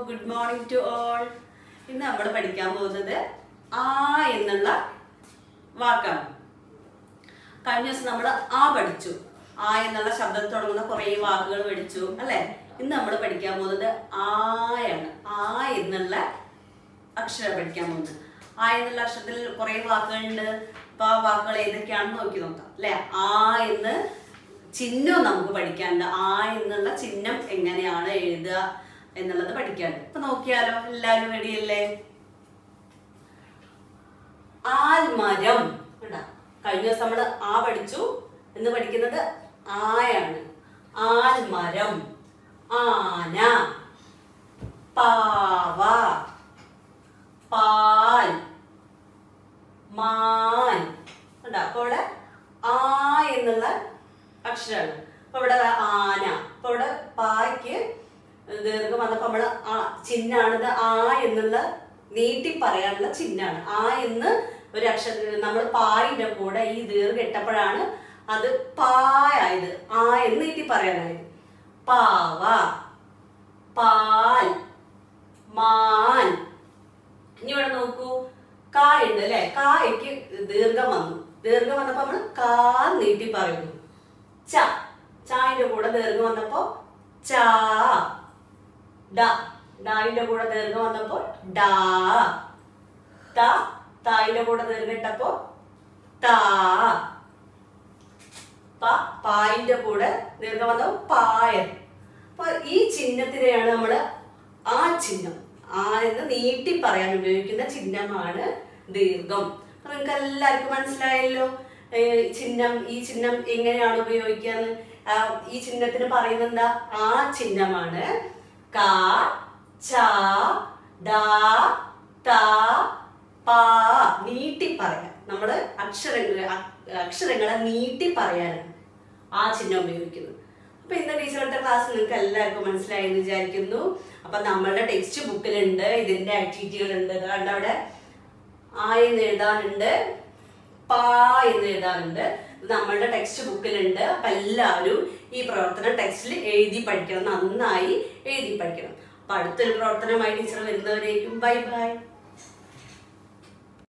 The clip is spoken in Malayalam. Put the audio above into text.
ഗുഡ് മോർണിംഗ് ടു ഓൾ ഇന്ന് നമ്മൾ പഠിക്കാൻ പോകുന്നത് ആ എന്നുള്ള വാക്കാണ് കഴിഞ്ഞ ദിവസം നമ്മൾ ആ പഠിച്ചു ആ എന്നുള്ള ശബ്ദത്തിൽ തുടങ്ങുന്ന കുറേ വാക്കുകൾ പഠിച്ചു അല്ലേ ഇന്ന് നമ്മൾ പഠിക്കാൻ പോകുന്നത് ആയാണ് ആ എന്നുള്ള അക്ഷരം പഠിക്കാൻ പോകുന്നത് ആ എന്നുള്ള അക്ഷരത്തിൽ കുറേ വാക്കുകളുണ്ട് അപ്പൊ ആ വാക്കുകൾ ഏതൊക്കെയാണെന്ന് നോക്കി നോക്കാം അല്ലെ ആ എന്ന് ചിഹ്നം നമുക്ക് പഠിക്കാനുണ്ട് ആ എന്നുള്ള ചിഹ്നം എങ്ങനെയാണ് എഴുതുക എന്നുള്ളത് പഠിക്കാനുണ്ട് അപ്പൊ നോക്കിയാലോ എല്ലാവരും റെഡിയല്ലേ ആൽമരം കണ്ടാ കഴിഞ്ഞ ദിവസം നമ്മൾ ആ പഠിച്ചു എന്ന് പഠിക്കുന്നത് ആയാണ് ആൽമരം ആന പാവ പാൽ മാൻ കണ്ടോ അപ്പൊ ഇവിടെ ആ എന്നുള്ള അക്ഷരമാണ് അപ്പൊ ഇവിടെ ദാ ആന അപ്പൊ ഇവിടെ പായ്ക്ക് ദീർഘം വന്നപ്പോ നമ്മള് ആ ചിഹ്നാണിത് ആ എന്നുള്ള നീട്ടി പറയാനുള്ള ചിഹ്നാണ് ആ എന്ന് ഒരു അക്ഷരം നമ്മൾ പായിന്റെ കൂടെ ഈ ദീർഘം ഇട്ടപ്പോഴാണ് അത് പായായത് ആ എന്ന് നീട്ടി പറയാനായത് പാവ പാൽ മാൻ ഇനി ഇവിടെ നോക്കൂ കായ ഉണ്ട് അല്ലെ കായ്ക്ക് ദീർഘം വന്നു ദീർഘം വന്നപ്പോ നമ്മൾ കാ നീട്ടി പറയുന്നു ച ചായന്റെ കൂടെ ദീർഘം വന്നപ്പോ ചാ ഡ ഡായിന്റെ കൂടെ ദീർഘം വന്നപ്പോ ഡാ ത തായിന്റെ കൂടെ ദീർഘം ഇട്ടപ്പോ താ പ പായിന്റെ കൂടെ ദീർഘം വന്നപ്പോ പായൻ അപ്പൊ ഈ ചിഹ്നത്തിനെയാണ് നമ്മള് ആ ചിഹ്നം ആ എന്ന് നീട്ടി പറയാൻ ഉപയോഗിക്കുന്ന ചിഹ്നമാണ് ദീർഘം അപ്പൊ നിങ്ങൾക്ക് എല്ലാവർക്കും മനസ്സിലായല്ലോ ഏ, ചിഹ്നം ഈ ചിഹ്നം എങ്ങനെയാണ് ഉപയോഗിക്കാന്ന് ആ, ഈ ചിഹ്നത്തിന് പറയുന്നത് എന്താ ആ ചിഹ്നമാണ് ക ച ഡ ത പ നീട്ടി പറയാൻ നമ്മള് അക്ഷരങ്ങൾ അക്ഷരങ്ങളെ നീട്ടി പറയാനാണ് ആ ചിഹ്നം ഉപയോഗിക്കുന്നത് അപ്പൊ ഇന്ന് ടീച്ചറുടെ ക്ലാസ് നിങ്ങൾക്ക് എല്ലാവർക്കും മനസ്സിലായി എന്ന് വിചാരിക്കുന്നു അപ്പൊ നമ്മളുടെ ടെക്സ്റ്റ് ബുക്കിലുണ്ട് ഇതിന്റെ ആക്ടിവിറ്റികൾ ഉണ്ട് കണ്ട അവിടെ ആ എന്ന് എഴുതാനുണ്ട് പാ എന്ന് എഴുതാനുണ്ട് ഇത് നമ്മളുടെ ടെക്സ്റ്റ് ബുക്കിലുണ്ട് അപ്പൊ എല്ലാവരും ഈ പ്രവർത്തനം ടെക്സ്റ്റിൽ എഴുതി പഠിക്കണം നന്നായി എഴുതി പഠിക്കണം അപ്പൊ അടുത്തൊരു പ്രവർത്തനമായി ടീച്ചർ വരുന്നവരേക്കും ബൈ ബൈ